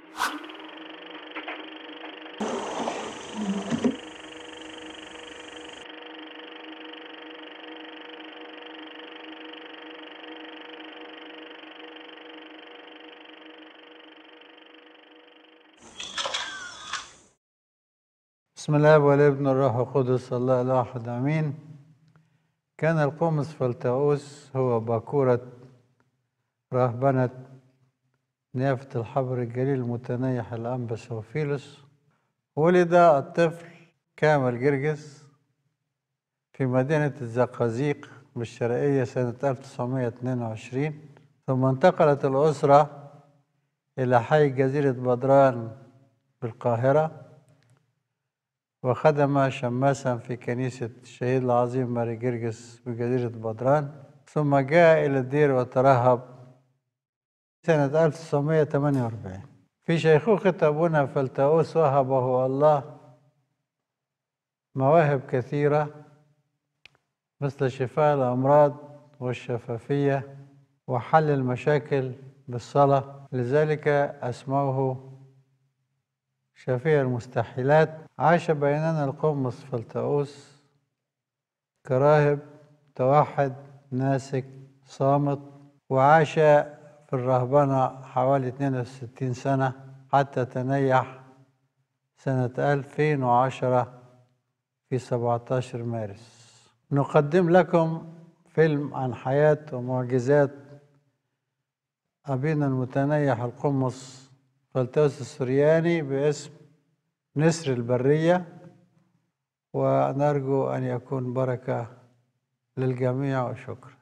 بسم الله والابن والروح القدس الله الواحد امين كان القمص فلتؤوس هو باكورة رهبنة نيافة الحبر الجليل المتنيح الأنبا سوفيلوس ولد الطفل كامل جرجس في مدينة الزقازيق بالشرقية سنة 1922 ثم انتقلت الأسرة إلى حي جزيرة بدران بالقاهرة وخدم شماسا في كنيسة الشهيد العظيم ماري جرجس بجزيرة بدران ثم جاء إلى الدير وترهب سنة 1948 في شيخوخة أبونا فلتؤوس وهبه الله مواهب كثيرة مثل شفاء الأمراض والشفافية وحل المشاكل بالصلاة لذلك أسموه شفيع المستحيلات عاش بيننا القمص فلتؤوس كراهب توحد ناسك صامت وعاش في الرهبنة حوالي 62 سنة حتى تنيح سنة 2010 في 17 مارس نقدم لكم فيلم عن حياة ومعجزات أبينا المتنيح القمص فلتوس السرياني باسم نسر البرية ونرجو أن يكون بركة للجميع وشكرا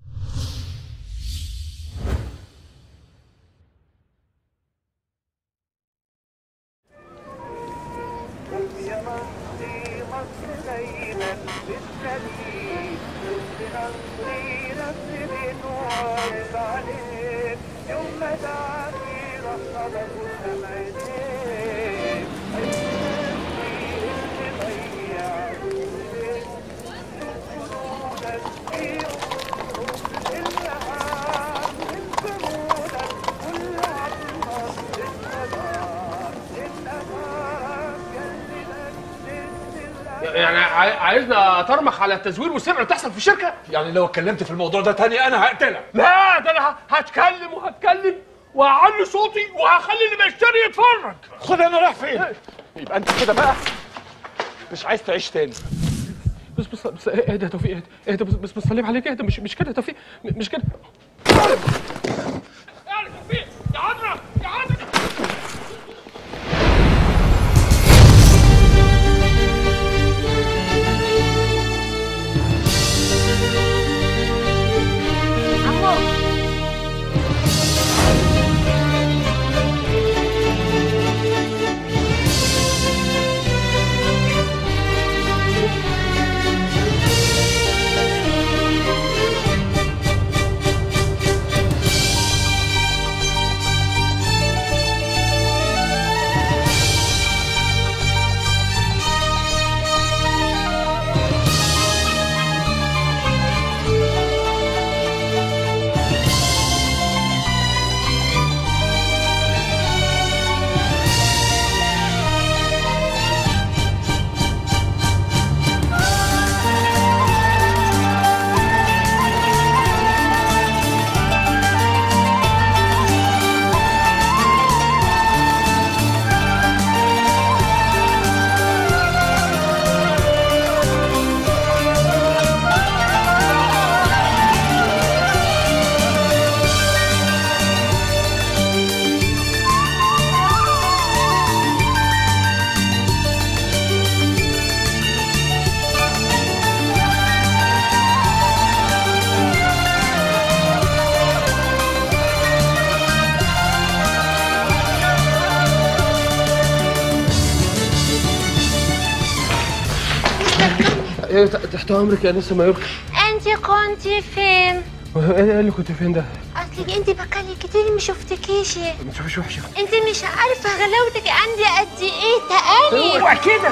يعني عاي- عايزنا اطرمخ على التزوير والسرقه اللي بتحصل في الشركه يعني لو اتكلمت في الموضوع ده تاني انا هقتلك لا ده انا ه- هتكلم وهتكلم وهعلي صوتي وهخلي اللي بيشتري يتفرج خد انا رايح فين يبقى انت كده بقى مش عايز تعيش تاني بس بس بس اهدى يا توفيق اهدى اهدى بس بس بسلم عليك اهدى مش مش كده يا توفيق م- مش كده يا توفيق يا عذرا يا عذرا إيه، تحت امرك يا انسه مايوركا انت كنت فين ايه اللي كنت فين ده؟ اصلك انت بقالي كتير ما شفتكيش ما تشوفيش وحشه انت مش عارفه غلاوتك عندي قد ايه تقالي اوعى كده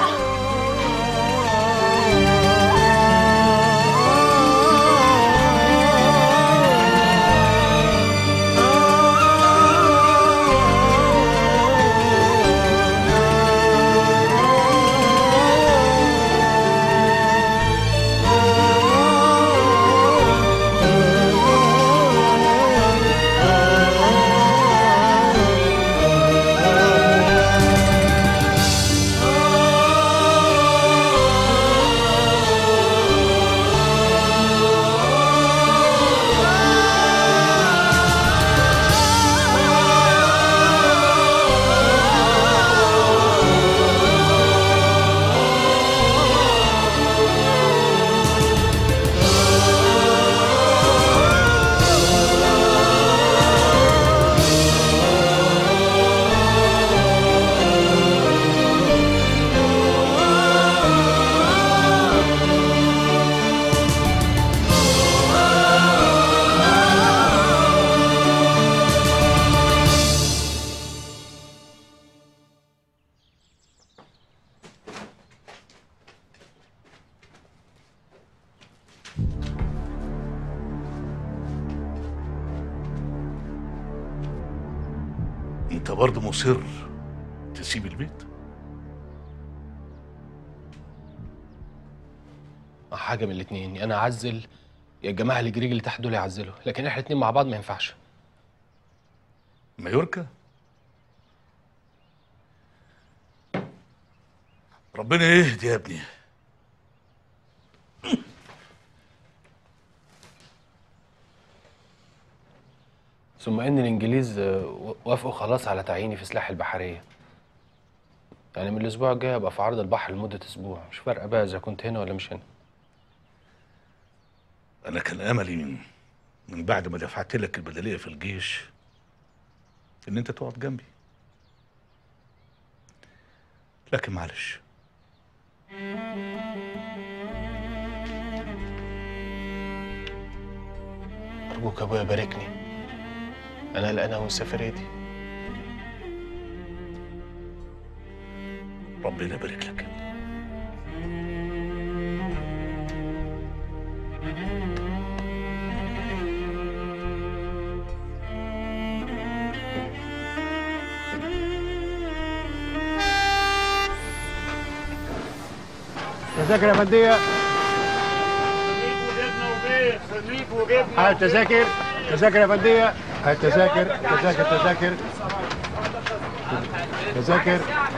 برضه مصر تسيب البيت حاجه من الاتنين يا انا اعزل يا الجماعه اللي جريج اللي تحت دول يعزلوا لكن احنا الاتنين مع بعض ما ينفعش مايوركا ربنا يهدي يا ابني ثم ان الانجليز آه، وافقوا خلاص على تعييني في سلاح البحريه يعني من الاسبوع الجاي ابقى في عرض البحر لمده اسبوع مش فارقه بقى اذا كنت هنا ولا مش هنا انا كان املي من من بعد ما دفعت لك البدليه في الجيش ان انت تقعد جنبي لكن معلش ارجوك يا ابويا باركني انا قلقان أوي من السفريه دي ربنا يبارك لك تذاكر يا فندية هاي التذاكر تذاكر يا فندية هاي التذاكر تذاكر تذاكر تذاكر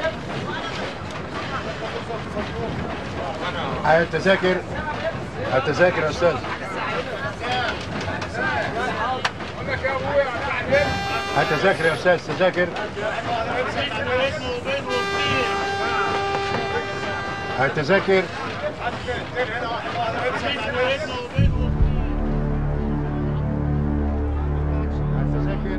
هاي التذاكر هاي التذاكر يا استاذ هاي التذاكر يا استاذ تذاكر هاي التذاكر هاي التذاكر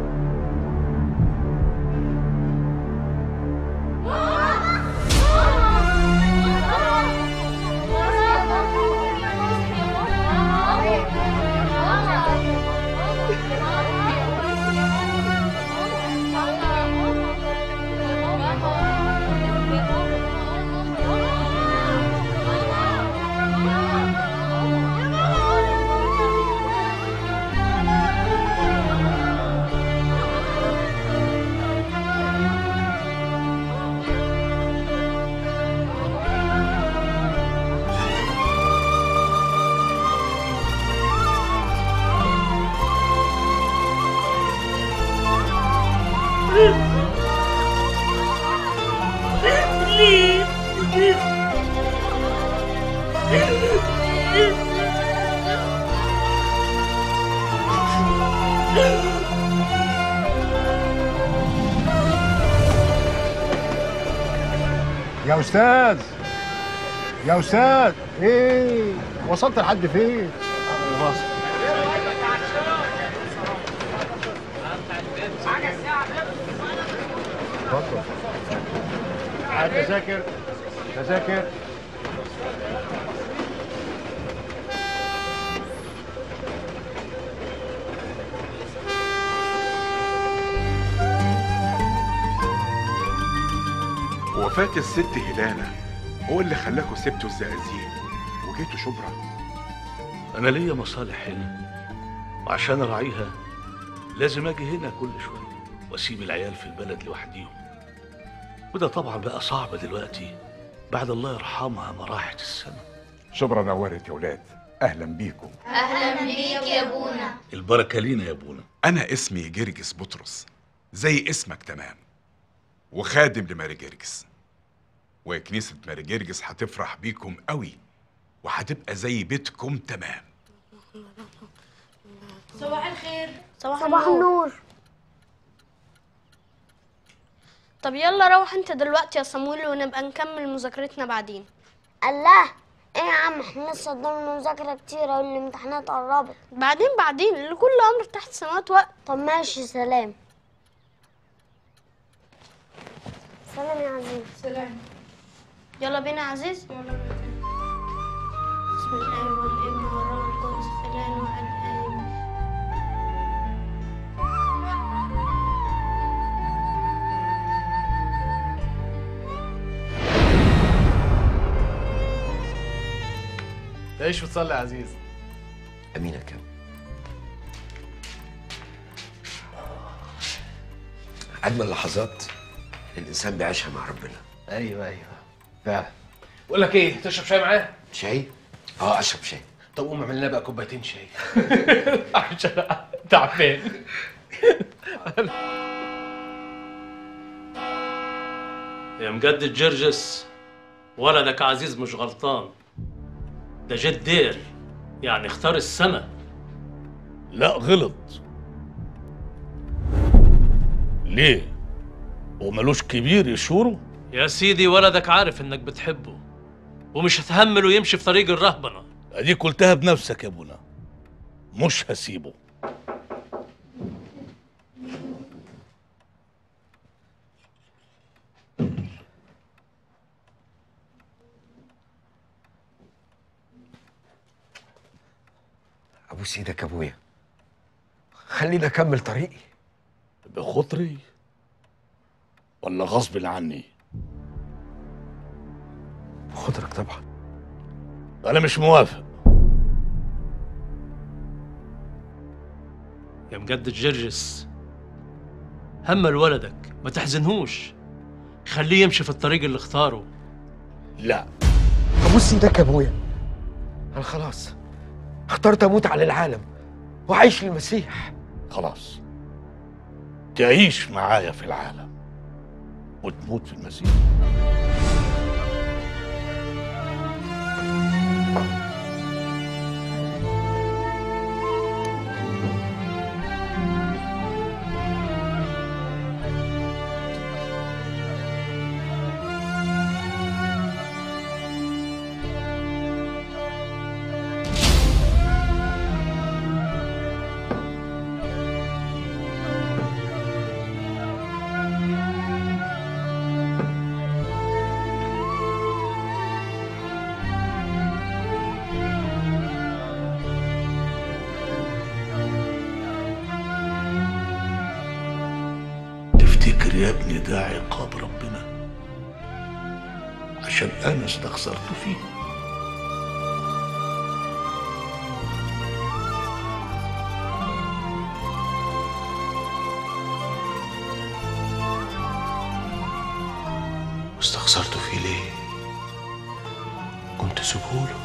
يا استاذ يا استاذ ايه وصلت لحد فين خلاص اتفضل عاد تذاكر تذاكر وفاة الست هلالة هو اللي خلاكوا سبتوا الزقازيق وجيتوا شبرا انا ليا مصالح هنا وعشان اراعيها لازم اجي هنا كل شويه واسيب العيال في البلد لوحديهم وده طبعا بقى صعب دلوقتي بعد الله يرحمها ما راحت السما شبرا نورت يا ولاد اهلا بيكم اهلا بيك يا ابونا البركه لينا يا ابونا أنا اسمي جرجس بطرس زي اسمك تمام وخادم لماري جرجس وكنيسة ماري جرجس هتفرح بيكم قوي وهتبقى زي بيتكم تمام صباح الخير صباح, صباح النور طب يلا روح انت دلوقتي يا صمويل ونبقى نكمل مذاكرتنا بعدين الله ايه يا عم احنا لسه قدامنا مذاكرة كتيرة والامتحانات قربت بعدين بعدين لكل امر تحت السماوات وقت طب ماشي سلام سلام يا عزيز سلام يلا بينا يا عزيز يلا بينا بسم الله والابن والروح القدس اله واحد امين تعيش وتصلي يا عزيز امين يا كام اجمل لحظات الانسان بيعيشها مع ربنا ايوه ايوه فعلا بقول لك ايه تشرب شاي معايا شاي اه اشرب شاي طب قوم اعمل لنا بقى كوبايتين شاي عشان تعبان يا مجدد جرجس ولدك عزيز مش غلطان ده جد دير يعني اختار السما لا غلط ليه هو ملوش كبير يشوره يا سيدي ولدك عارف انك بتحبه ومش هتهمله يمشي في طريق الرهبنه اديك قلتها بنفسك يا ابونا مش هسيبه ابوس ايدك يا ابويا خليني اكمل طريقي بخطري ولا غصب عني بخاطرك طبعا انا مش موافق يا مجدد جرجس همل ولدك ما تحزنهوش خليه يمشي في الطريق اللي اختاره لا ابوس ايدك يا ابويا انا خلاص اخترت اموت على العالم واعيش للمسيح خلاص تعيش معايا في العالم وتموت في المسيح تفتكر يا ابني ده عقاب ربنا عشان انا استخسرت فيه واستخسرته فيه ليه؟ قمت سيبهوله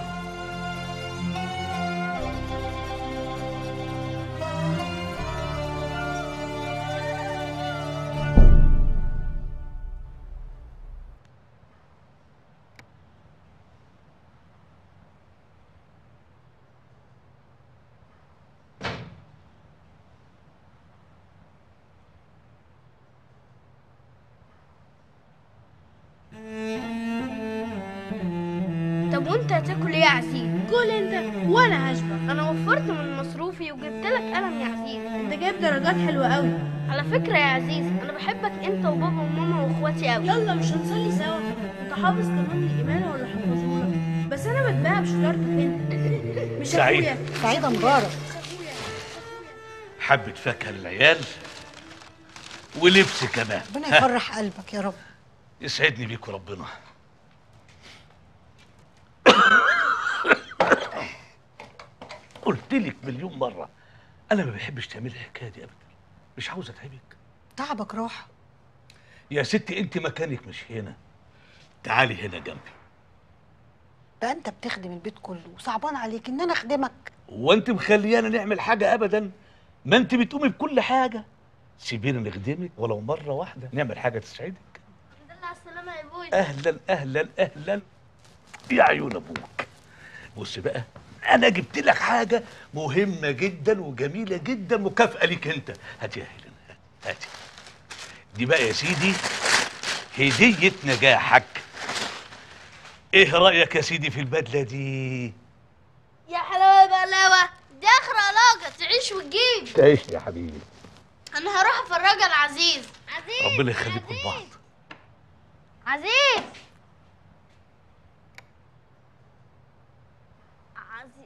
طب وانت هتاكل ايه يا عزيز؟ كل انت وانا هشبع انا وفرت من مصروفي وجبت لك قلم يا عزيز انت جايب درجات حلوه قوي على فكره يا عزيز انا بحبك انت وبابا وماما واخواتي قوي يلا مش هنصلي سوا انت حافظ قانون الايمان ولا حافظهولك بس انا بتباع بشطارتك انت مش سعيد. أخويا. سعيدة مبارك حبة فاكهة للعيال ولبس كمان ربنا ها، يفرح قلبك يا رب يسعدني بيكوا ربنا قلت لك مليون مرة أنا ما بحبش تعملي الحكاية دي أبدا مش عاوز أتعبك تعبك راحة يا ستي أنت مكانك مش هنا تعالي هنا جنبي ده انت بتخدم البيت كله وصعبان عليك ان انا اخدمك هو أنت مخليانا نعمل حاجة أبدا ما أنت بتقومي بكل حاجة سيبينا نخدمك ولو مرة واحدة نعمل حاجة تسعدك الحمد لله على السلامه يا ابوي اهلا اهلا اهلا يا عيون ابوك بص بقى انا جبت لك حاجه مهمه جدا وجميله جدا مكافاه ليك انت هات يا هيلين هات هاتي دي بقى يا سيدي هديه نجاحك ايه رايك يا سيدي في البدله دي يا حلاوه بقلاوه دي اخر علاقه تعيش وتجيب تعيش يا حبيبي انا هروح افرجها لعزيز عزيز ربنا يخليكم لبعض عزيز عزيز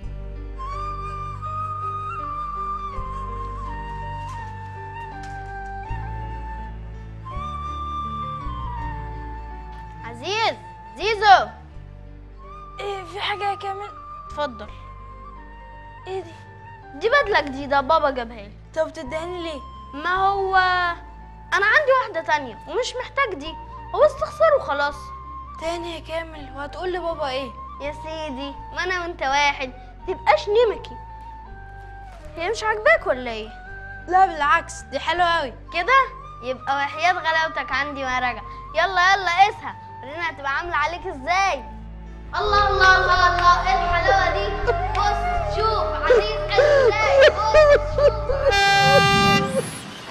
عزيز زيزو ايه في حاجة يا كامل؟ اتفضل ايه دي؟ دي بدلة جديدة بابا جابها لي طب تدهني ليه؟ ما هو انا عندي واحده تانية ومش محتاج دي هو استخسار وخلاص تاني يا كامل وهتقول لبابا ايه يا سيدي ما انا وانت واحد تبقاش نمكي هي مش عاجباك ولا ايه لا بالعكس دي حلوه قوي كده يبقى وحياة غلاوتك عندي ما راجع يلا يلا قيسها ورينا هتبقى عامله عليك ازاي الله الله الله الله ايه الحلاوه دي بص شوف عزيز قال ازاي بص شوف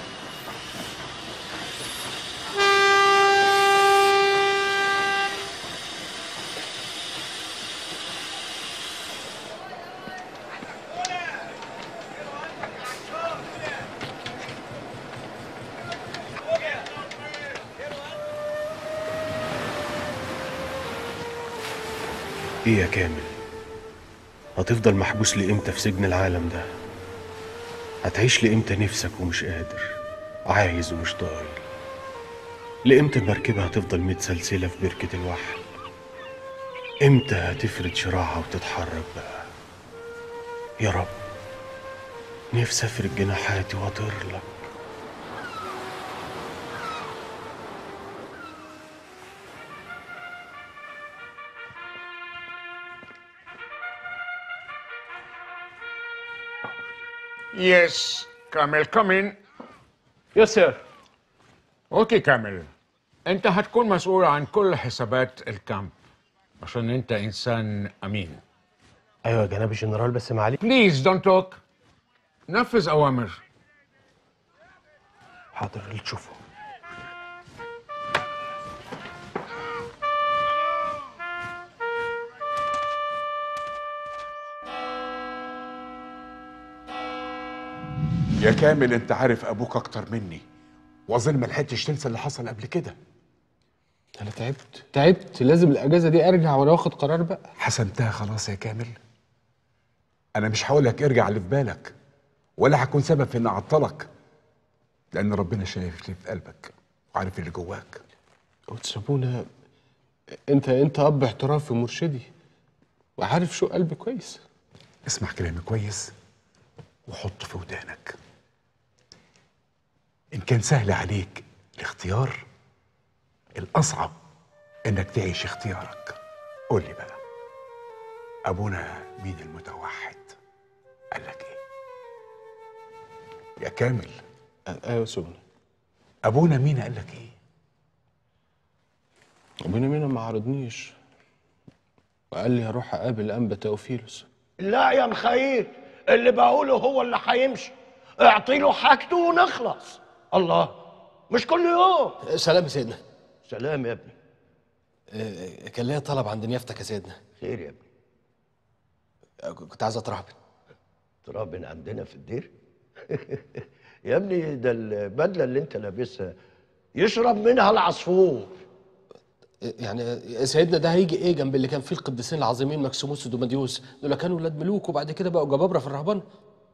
ايه يا كامل هتفضل محبوس لإمتى في سجن العالم ده هتعيش لإمتى نفسك ومش قادر عايز ومش طايل لإمتى المركبة هتفضل متسلسلة في بركة الوحل إمتى هتفرد شراعها وتتحرك بقى يا رب نفسي أفرد جناحاتي وأطير لك Yes, كامل come in. Yes, sir. اوكي كامل انت هتكون مسؤول عن كل حسابات الكامب عشان انت انسان امين ايوه يا جناب الجنرال بس معلش بليز دونت توك نفذ اوامر حاضر اللي تشوفه يا كامل انت عارف ابوك اكتر مني واظن ما لحقتش تنسى اللي حصل قبل كده انا تعبت تعبت لازم الاجازه دي ارجع وانا واخد قرار بقى حسمتها خلاص يا كامل انا مش هقول لك ارجع اللي في بالك ولا هكون سبب في اني اعطلك لان ربنا شايف اللي في قلبك وعارف اللي جواك وتسابونا انت انت اب احترافي ومرشدي وعارف شو قلبي كويس اسمع كلامي كويس وحطه في ودانك ان كان سهل عليك الاختيار الاصعب انك تعيش اختيارك قول لي بقى ابونا مين المتوحد قال لك ايه يا كامل ايوه سبنا ابونا مين قال لك ايه ابونا مين ما عرضنيش وقال لي هروح اقابل انبا تيوفيلوس لا يا مخيل اللي بقوله هو اللي هيمشي اعطي له حاجته ونخلص الله مش كل يوم سلام يا سيدنا سلام يا ابني آه، كان ليا طلب عند نيافتك يا سيدنا خير يا ابني آه، كنت عايز اترهبن ترابن عندنا في الدير يا ابني ده البدله اللي انت لابسها يشرب منها العصفور يعني يا سيدنا ده هيجي ايه جنب اللي كان فيه القديسين العظيمين مكسيموس ودوماديوس دول كانوا ولاد ملوك وبعد كده بقوا جبابره في الرهبنه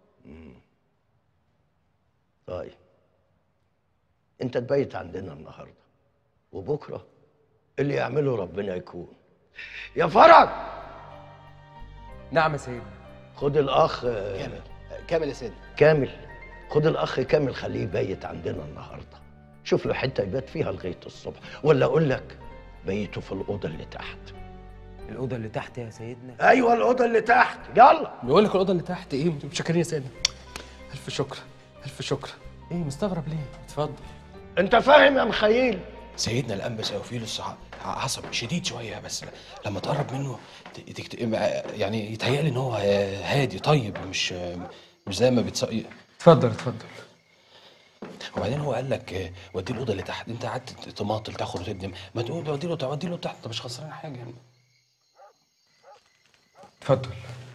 طيب انت تبيت عندنا النهارده وبكره اللي يعمله ربنا يكون يا فرج نعم يا سيدنا خد الاخ كامل كامل يا سيدنا كامل خد الاخ كامل خليه يبيت عندنا النهارده شوف له حته يبات فيها لغايه الصبح ولا اقول لك بيته في الاوضه اللي تحت الأوضة اللي تحت يا سيدنا ايوه الاوضه اللي تحت يلا بيقول لك الاوضه اللي تحت ايه متشكرين يا سيدنا الف شكر الف شكر ايه مستغرب ليه اتفضل انت فاهم يا مخيل سيدنا الانبا سيوفيلوس ع- عصبي شديد شويه بس لما تقرب منه ت- تكت... يعني يتهيألي ان هو هادي طيب مش مش زي ما بتص... اتفضل اتفضل وبعدين هو قال لك آه، وديه الاوضه اللي تحت انت قعدت تماطل تاخد وتدي ما تقول ودي له ودي له تحت انت مش خسران حاجه يعني اتفضل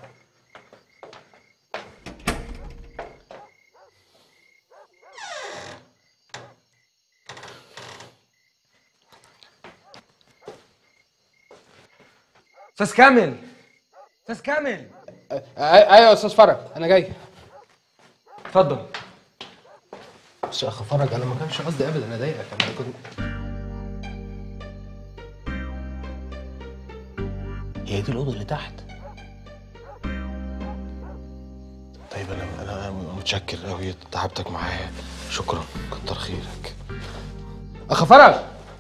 استاذ كامل استاذ كامل ايوه يا استاذ فرج انا جاي اتفضل بس يا اخ فرج انا ما كانش قصدي ابدا اضايقك انا كنت هي دي الاوضه اللي تحت طيب انا انا متشكر قوي تعبتك معايا شكرا كتر خيرك اخ فرج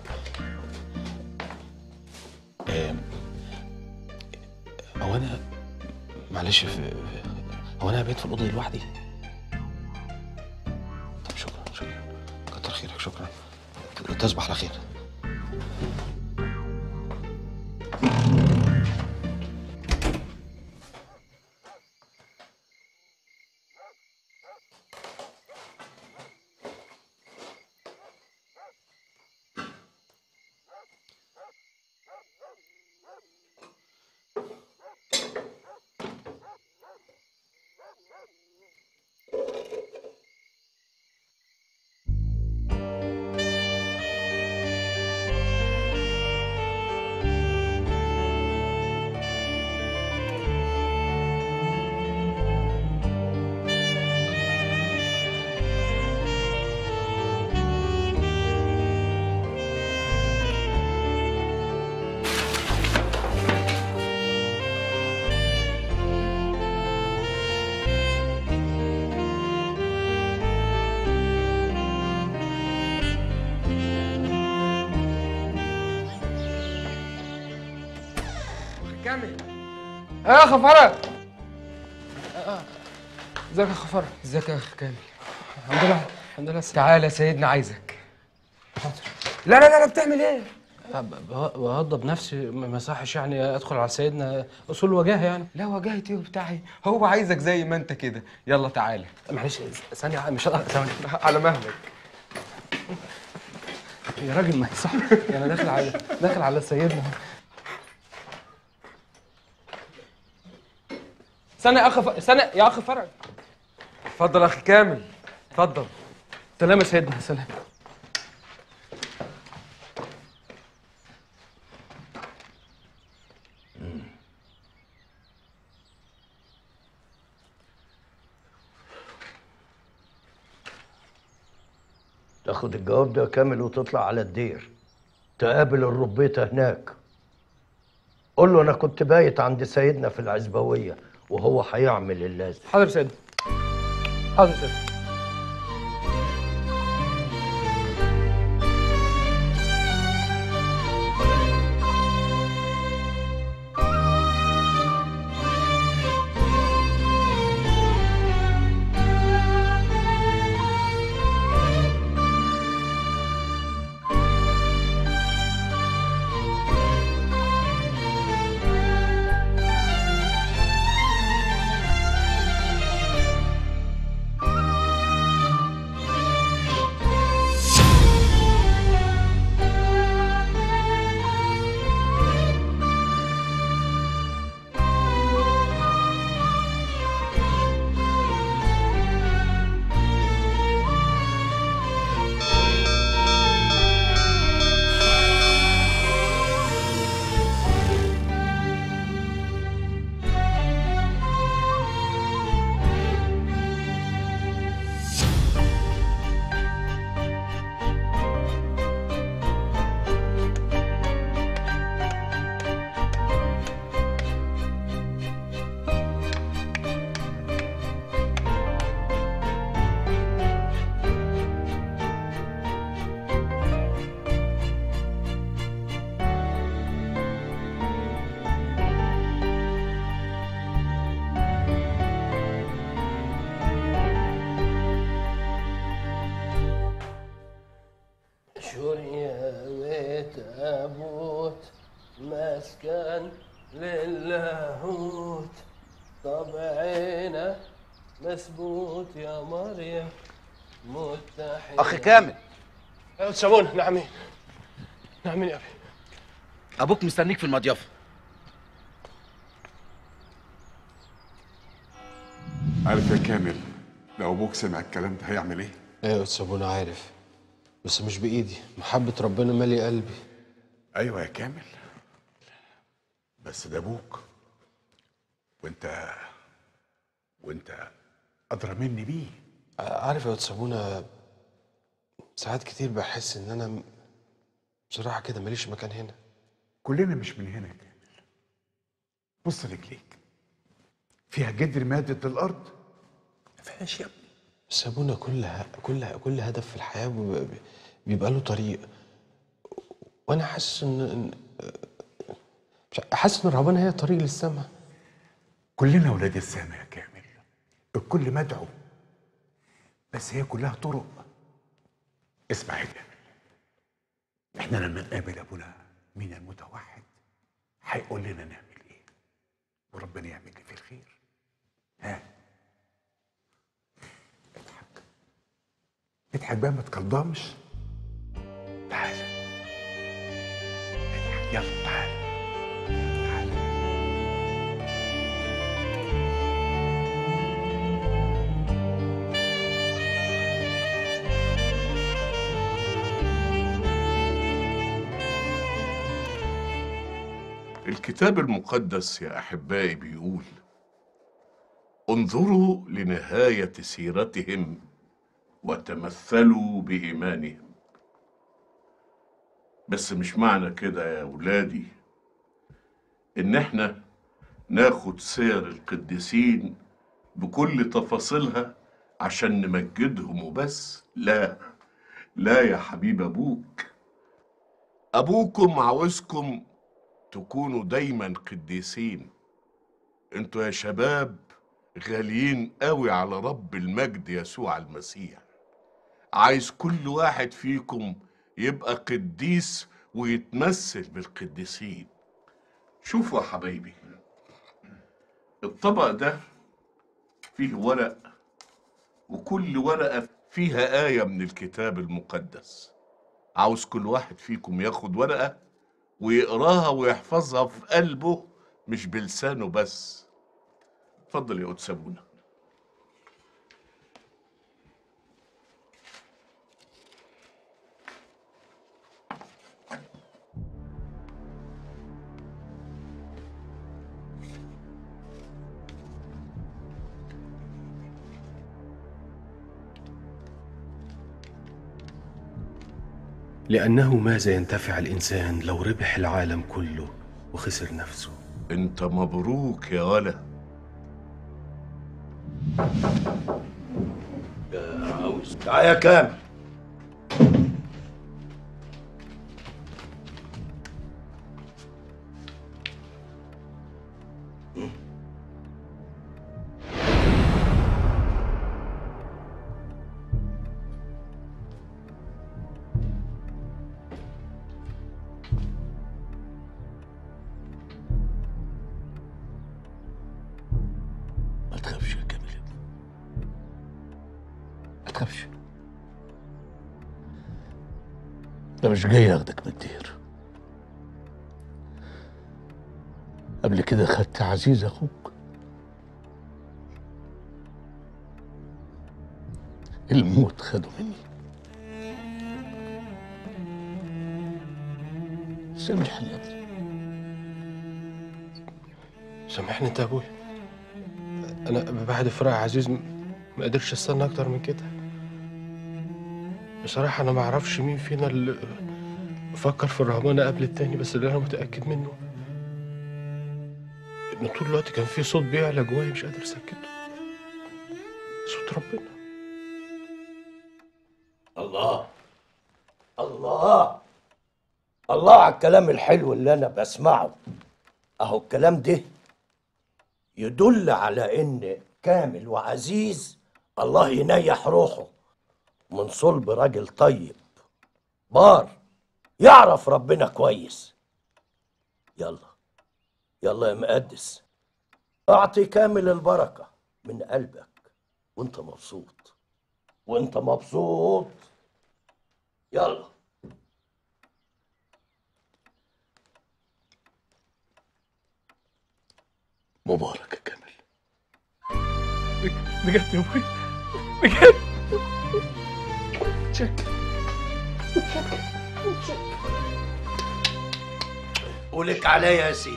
آم، هو انا معلش في هو انا بقيت في الاوضه دي لوحدي طب شكرا شكرا كتر خيرك شكرا تصبح على خير كامل يا اخ فرج ازيك يا اخ فرج ازيك يا اخ كامل الحمد لله الحمد لله تعالى سيدنا عايزك لا لا لا لا بتعمل ايه بوضب نفسي ما ما يصحش يعني ادخل على سيدنا اصول وجاهه يعني لا وجهتي وبتاعي هو عايزك زي ما انت كده يلا تعالى معلش ثانيه مش هقدر ثواني على مهلك يا راجل ما يصح انا داخل على داخل على سيدنا استنى يا اخ ف... استنى يا اخ فرج اتفضل يا اخي كامل اتفضل سلام يا سيدنا سلام تاخد الجواب ده كامل وتطلع على الدير تقابل الربيطة هناك قول له انا كنت بايت عند سيدنا في العزبوية وهو هيعمل اللازم حاضر سيدنا حاضر سيدنا شرية بيت أبوت مسكن للاهوت طبعنا مسبوت يا مريم متحد اخي كامل سابون نعمين نعمين يا أبي ابوك مستنيك في المضيفه عارف يا كامل لو ابوك سمع الكلام ده هيعمل ايه؟ ايوه يا سابونا عارف بس مش بايدي محبه ربنا مالي قلبي ايوه يا كامل بس ده ابوك وانت وانت ادرى مني بيه عارف يا سابونا ساعات كتير بحس ان انا م- بصراحه كده ماليش مكان هنا كلنا مش من هنا يا كامل بص رجليك فيها جدر مادة الارض ما فيهاش يا ابني سابونا كل ه... كل كل هدف في الحياه ب... ب... بيبقى له طريق وانا حاسس ان إن- مش ع- حاسس ان رهبان هي طريق للسما كلنا ولاد السامع يا كامل الكل مدعو بس هي كلها طرق اسمع يا كامل احنا لما نقابل ابونا مين المتوحد هيقول لنا نعمل ايه وربنا يعمل لي في الخير ها اضحك اضحك بقى ما تكلضمش تعال اضحك يلا تعال الكتاب المقدس يا احبائي بيقول انظروا لنهايه سيرتهم وتمثلوا بايمانهم بس مش معنى كده يا ولادي ان احنا ناخد سير القديسين بكل تفاصيلها عشان نمجدهم وبس لا لا يا حبيب ابوك ابوكم عاوزكم تكونوا دايما قديسين انتوا يا شباب غاليين قوي على رب المجد يسوع المسيح عايز كل واحد فيكم يبقى قديس ويتمثل بالقديسين شوفوا يا حبايبي الطبق ده فيه ورق وكل ورقة فيها آية من الكتاب المقدس عاوز كل واحد فيكم ياخد ورقة ويقراها ويحفظها في قلبه مش بلسانه بس اتفضل يا قدس ابونا لأنه ماذا ينتفع الإنسان لو ربح العالم كله وخسر نفسه انت مبروك يا ولا عاوز تعال يا كامل ما تخافش يا كامل ما تخافش ده مش جاي ياخدك من الدير قبل كده خدت عزيز اخوك الموت خده مني سامحني يا ابني سامحني انت يا ابويا انا بعد فراق عزيز م- ما قدرتش استنى اكتر من كده بصراحة انا ما اعرفش مين فينا اللي فكر في الرهبنة قبل التاني بس اللي انا متأكد منه ان طول الوقت كان في صوت بيعلى جوايا مش قادر اسكته صوت ربنا الله الله الله على الكلام الحلو اللي انا بسمعه اهو الكلام ده يدل على ان كامل وعزيز الله ينيح روحه من صلب راجل طيب بار يعرف ربنا كويس يلا يلا يا مقدس اعطي كامل البركه من قلبك وانت مبسوط وانت مبسوط يلا مبارك يا كامل بجد يا ابويا بجد تشك قولك عليا يا سيدي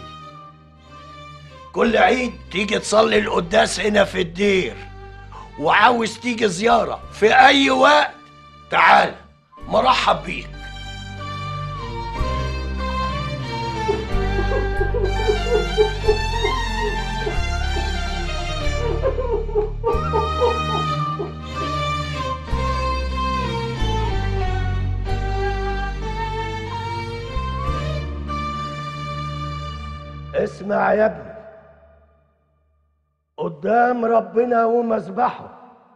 كل عيد تيجي تصلي القداس هنا في الدير وعاوز تيجي زيارة في أي وقت تعال مرحب بيك اسمع يا ابني قدام ربنا ومذبحه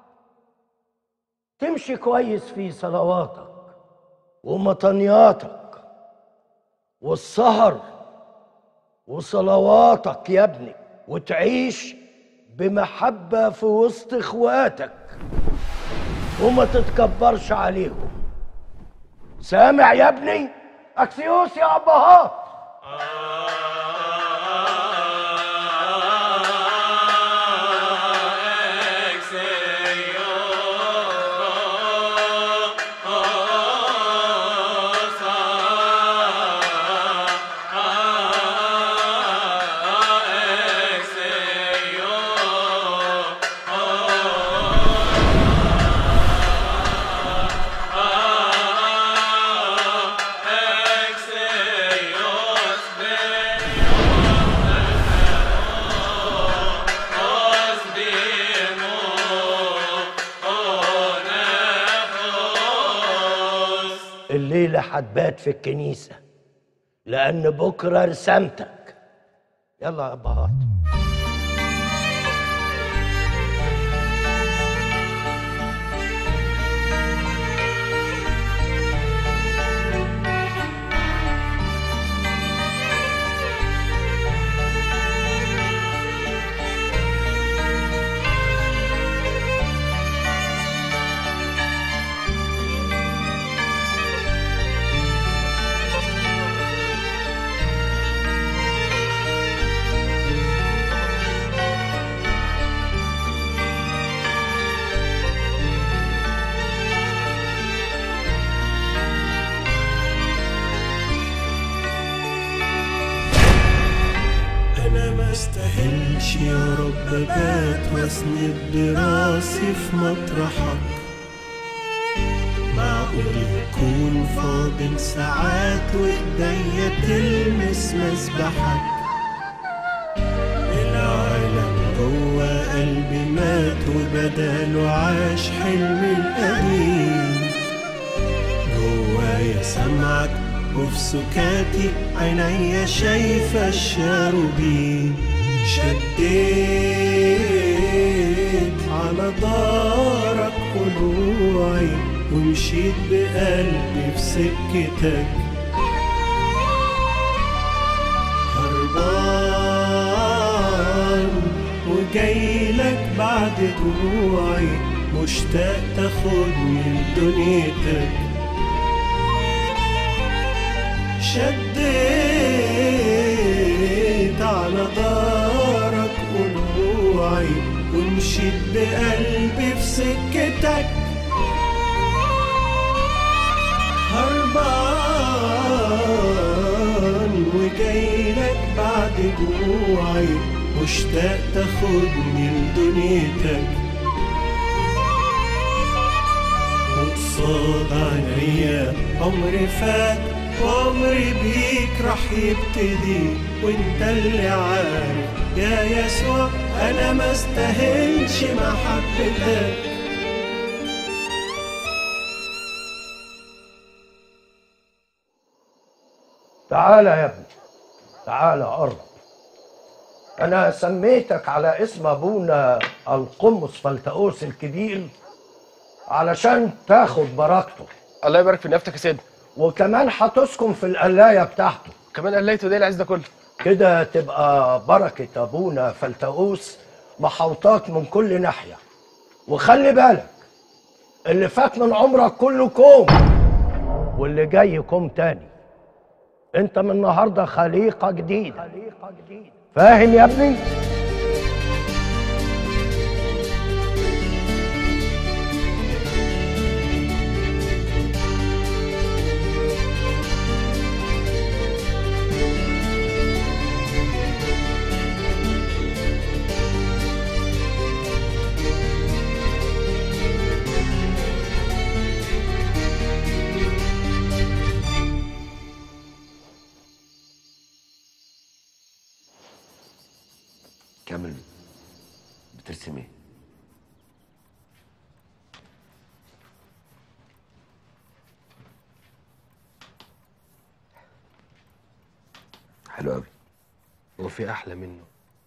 تمشي كويس في صلواتك ومطنياتك والسهر وصلواتك يا ابني وتعيش بمحبة في وسط اخواتك وما تتكبرش عليهم سامع يا ابني اكسيوس يا ابهات الليلة هتبات في الكنيسة لأن بكرة رسامتك يلا يا أبهات أنا ما استاهلش يا رب بات واسند براسي في مطرحك معقول يكون فاضل ساعات وايديا تلمس مسبحك العالم جوا قلبي مات وبداله عاش حلمي القديم جوايا سمعك وفي سكاتي عينيا شايفة الشاروبين شديت على دارك طلوعي ومشيت بقلبي في سكتك هربان وجايلك بعد دموعي مشتاق تاخدني لدنيتك شديت على دارك قلوعي ومشيت بقلبي في سكتك هربان وجايلك بعد دموعي مشتاق تاخدني لدنيتك وقصاد عينيا عمري فات وعمري بيك راح يبتدي وانت اللي عارف يا يسوع انا ما استاهلش محبتك تعالى يا ابني تعالى قرب انا سميتك على اسم ابونا القمص فلتقوس الكبير علشان تاخد بركته الله يبارك في نيافتك يا سيدنا وكمان هتسكن في القلايه بتاعته كمان قلايته دي العز ده كله كده تبقى بركه ابونا فلتقوس محوطاك من كل ناحيه وخلي بالك اللي فات من عمرك كله كوم واللي جاي كوم تاني انت من النهارده خليقه جديده فاهم يا ابني كامل بترسم ايه؟ حلو قوي في احلى منه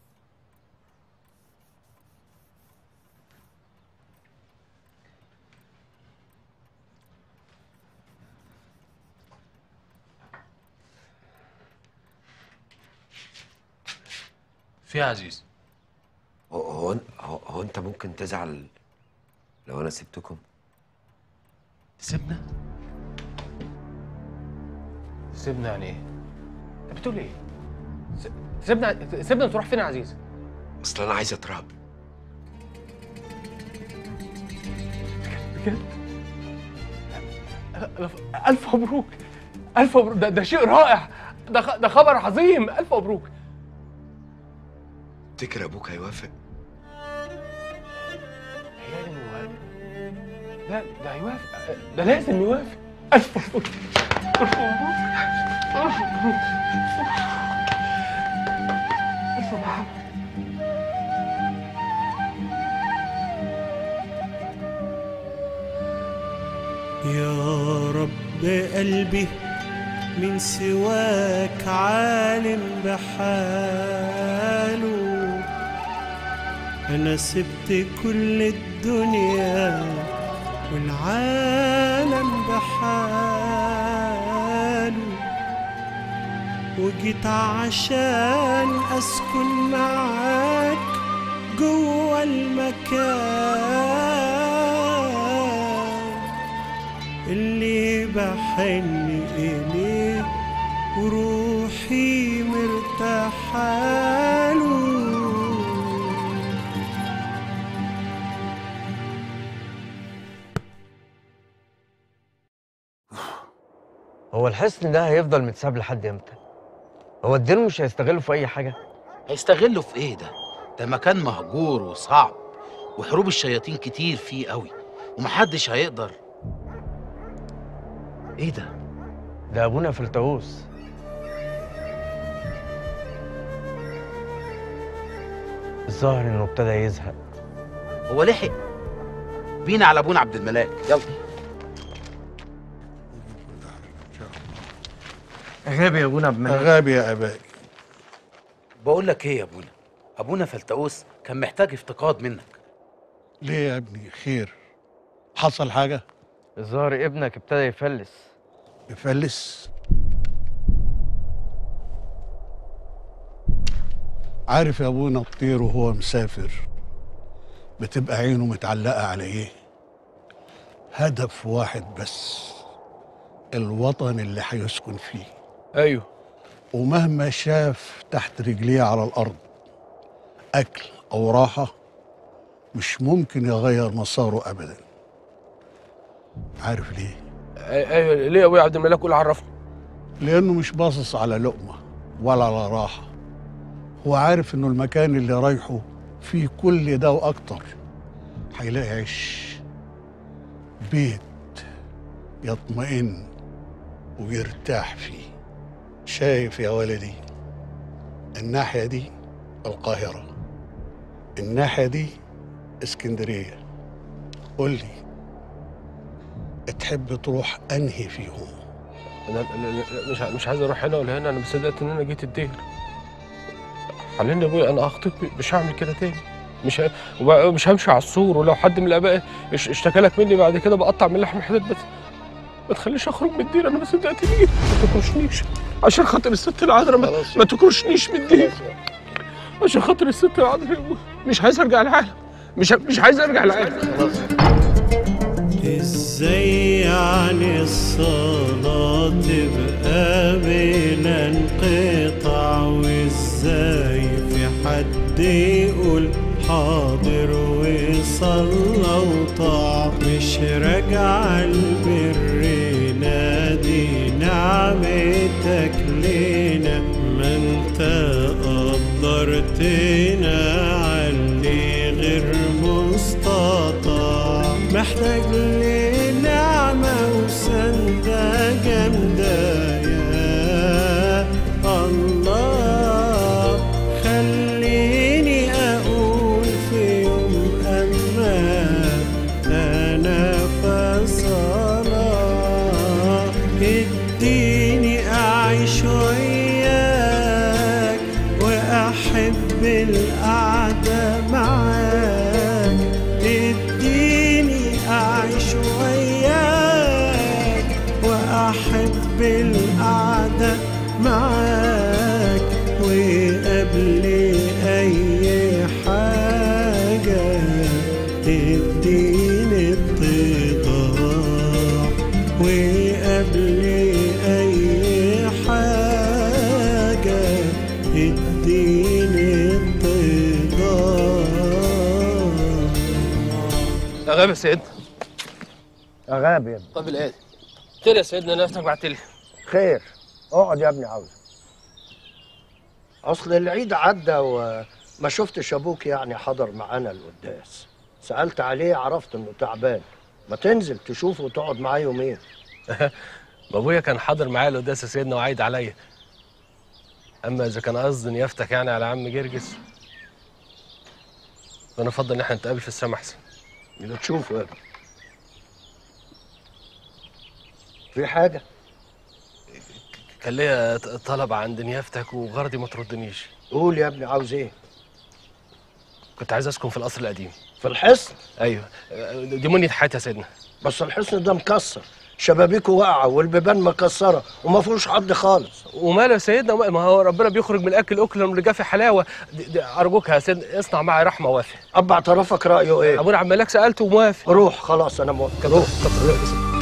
في يا عزيز هو هو, هو, هو انت ممكن تزعل لو انا سبتكم سيبنا سيبنا يعني ايه؟ انت بتقول ايه؟ س- سيبنا سيبنا تروح فين يا عزيز؟ اصل انا عايز اترهب بجد؟ ألف- ألف مبروك ألف مبروك ده, ده شيء رائع ده خ- ده خبر عظيم ألف مبروك تفتكر ابوك هيوافق لازم يوافق لا ده هيوافق ده لازم يوافق ألف مبروك ألف مبروك ألف مبروك ألف مبروك يا رب قلبي من سواك عالم بحاله أنا سبت كل الدنيا والعالم بحاله وجيت عشان أسكن معاك جوا المكان اللي بحن إليه وروحي مرتاحاله هو الحصن ده هيفضل متساب لحد امتى؟ هو الدين مش هيستغله في اي حاجه؟ هيستغلوا في ايه ده ده مكان مهجور وصعب وحروب الشياطين كتير فيه قوي ومحدش هيقدر ايه ده ده ابونا فلتاوس الظاهر انه ابتدى يزهق هو لحق بينا على ابونا عبد الملاك يلا غابي يا ابونا عبد غابي يا ابائي بقول لك ايه يا ابونا ابونا فلتاوس كان محتاج افتقاد منك ليه يا ابني خير حصل حاجه الظاهر ابنك ابتدى يفلس يفلس عارف يا ابونا الطير وهو مسافر بتبقى عينه متعلقة على ايه هدف واحد بس الوطن اللي هيسكن فيه ايوه ومهما شاف تحت رجليه على الارض اكل او راحة مش ممكن يغير مساره ابدا عارف ليه ايوه ليه يا ابويا عبد الملاك قول عرفني لأنه مش باصص على لقمة ولا على راحة هو عارف إنه المكان اللي رايحه فيه كل ده وأكتر هيلاقي عيش بيت يطمئن ويرتاح فيه شايف يا ولدي الناحية دي القاهرة الناحية دي اسكندرية قول لي تحب تروح أنهي فيهم انا لا- لا- مش ع- مش عايز اروح هنا ولا هنا انا مصدقت ان انا جيت الدير حاليا يا ابويا انا اخطيت مش هعمل كده تاني مش ه... وب- مش همشي على السور ولو حد من الاباء اش- اشتكى لك مني بعد كده بقطع من لحم حداد بس ما تخليش اخرج من الدير انا ما صدقت اني جيت ما تكرشنيش عشان خاطر الست العذراء ما, ما تكرشنيش من الدير عشان خاطر الست العذراء يا ابويا مش عايز ارجع العالم مش مش عايز ارجع العالم ازاي يعني الصلاة تبقى بلا انقطاع وازاي في حد يقول حاضر وصلى وطاع مش راجع البر نادي نعمتك لينا ما انت قدرتنا علي غير مستطاع محتاج لنعمة وسندة جامدة يا الله خليني أقول في يوم أما أنا فصلاة اديني أعيش وياك وأعيش وأحب القعدة معاك اديني أعيش وياك وأحب القعدة معاك وقبل أي حاجة تديني اتضاع وقبل أي حاجة اديني اتضاع يا غاب يا سيدنا غاب يا ابني طب الآن خير يا سيدنا نفسك بعت لي خير اقعد يا ابني عاوز اصل العيد عدى وما شفتش ابوك يعني حضر معانا القداس سالت عليه عرفت انه تعبان ما تنزل تشوفه وتقعد معاه يومين بابويا كان حاضر معايا القداس يا سيدنا وعايد عليا اما اذا كان قصد نيافتك يعني على عم جرجس فانا افضل ان احنا نتقابل في السما احسن اللي تشوفه يا ابني في حاجه كان ليا ط- طلب عند نيافتك وغرضي ما تردنيش قول يا ابني عاوز ايه كنت عايز اسكن في القصر القديم في الحصن ايوه دي منية حياتي يا سيدنا بس الحصن ده مكسر شبابيكه واقعه والبيبان مكسره وما فيهوش حد خالص وماله يا سيدنا ما هو ربنا بيخرج من الاكل اكلا واللي جاء في حلاوه دي دي ارجوك يا سيدنا اصنع معي رحمه وافي ابع طرفك رايه ايه ابونا عم ملاك سالته وموافق روح خلاص انا موافق روح كتر خيرك يا سيدنا.